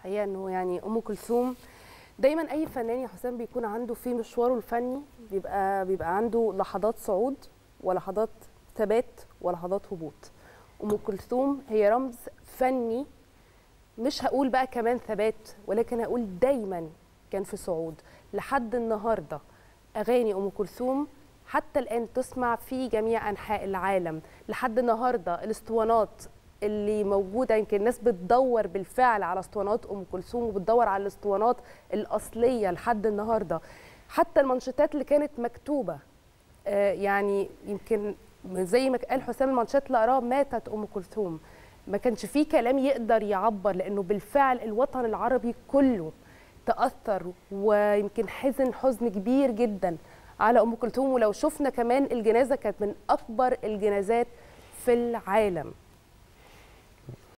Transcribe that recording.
الحقيقه انه يعني ام كلثوم دايما اي فنان يا حسام بيكون عنده في مشواره الفني بيبقى بيبقى عنده لحظات صعود ولحظات ثبات ولحظات هبوط ام كلثوم هي رمز فني مش هقول بقى كمان ثبات ولكن هقول دايما كان في صعود لحد النهارده اغاني ام كلثوم حتى الان تسمع في جميع انحاء العالم لحد النهارده الاسطوانات اللي موجوده يمكن الناس بتدور بالفعل على اسطوانات ام كلثوم وبتدور على الاسطوانات الاصليه لحد النهارده حتى المانشيتات اللي كانت مكتوبه آه يعني يمكن زي ما قال حسام المانشيت اللي قراه ماتت ام كلثوم ما كانش فيه كلام يقدر يعبر لانه بالفعل الوطن العربي كله تاثر ويمكن حزن حزن كبير جدا على ام كلثوم ولو شفنا كمان الجنازه كانت من اكبر الجنازات في العالم